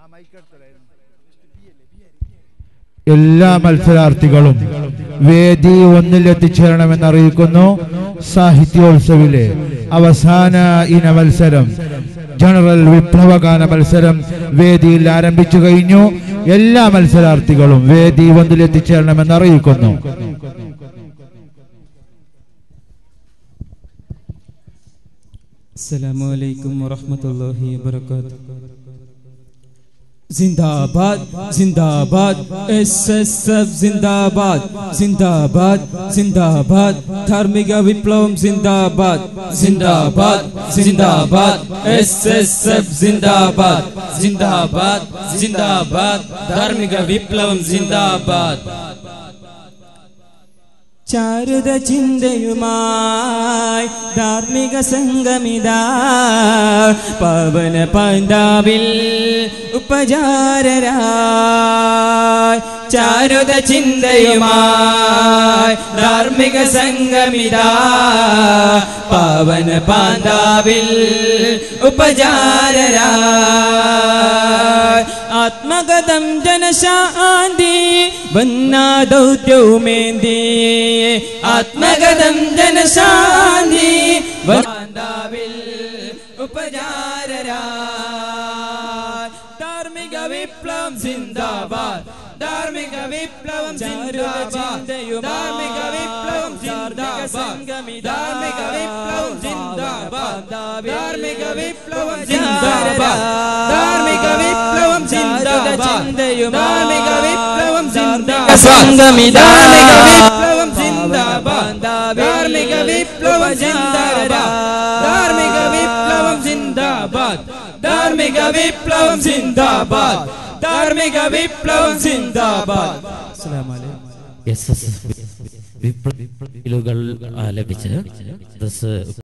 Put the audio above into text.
എല്ലാ മത്സരാർത്ഥികളും വേദി ഒന്നിൽ എത്തിച്ചേരണമെന്ന് അറിയിക്കുന്നു സാഹിത്യോത്സവിലെ അവസാന ഇന മത്സരം ജനറൽ വിപ്ലവഗാന മത്സരം വേദിയിൽ ആരംഭിച്ചു കഴിഞ്ഞു എല്ലാ മത്സരാർത്ഥികളും വേദി ഒന്നിൽ എത്തിച്ചേരണമെന്ന് അറിയിക്കുന്നു السلام عليكم ورحمة الله وبركاته जिंदाबाद जिंदाबाद एसएसएफ जिंदाबाद जिंदाबाद जिंदाबाद धार्मिक विप्लव जिंदाबाद जिंदाबाद जिंदाबाद एसएसएफ जिंदाबाद जिंदाबाद जिंदाबाद धार्मिक विप्लव जिंदाबाद ചാരുത ചിന്തയുമായി ധാർമ്മിക സംഗമിതാ പവന പന്താവിൽ ഉപചാരരായി ചാരുത ചിന്തയുമായി ധാർമ്മിക സംഗമിതാ പവന പാന്താവിൽ ഉപചാരരായി ആത്മഗതം ജനശാന്തി വന്നാ ദൗത്യവുമേന്തി ആത്മഗതം ജനശാന്തി വന്നാവിൽ ഉപചാരരായി ധാർമ്മിക വിപ്ലവം സിന്ദാബാദ് ധാർമ്മിക വിപ്ലവം സിന്ദാബാദ് ധാർമ്മിക വിപ്ലവം സിന്ദാബാദ് ധാർമ്മിക വിപ്ലവം സിന്ദാബാദ് ധാർമ്മിക വിപ്ലവം സിന്ദാബാദ് ധാർമ്മിക വിപ്ലവം സിന്ദാബാദ് ധാർമ്മിക വിപ്ലവം സിന്ദാബാദ് സംഗമിധാർമ്മിക വിപ്ലവം സിന്ദാബാദ് ധാർമ്മിക വിപ്ലവം സിന്ദാബാദ് ധാർമ്മിക വിപ്ലവം സിന്ദാബാദ് ധാർമ്മിക വിപ്ലവം സിന്ദാബാദ് ധാർമ്മിക വിപ്ലവം സിന്ദാബാദ് അസ്സലാമു അലൈക്കും എസ് എസ് വിപ്ലവികൾ ആലപിച്ച് ദസ്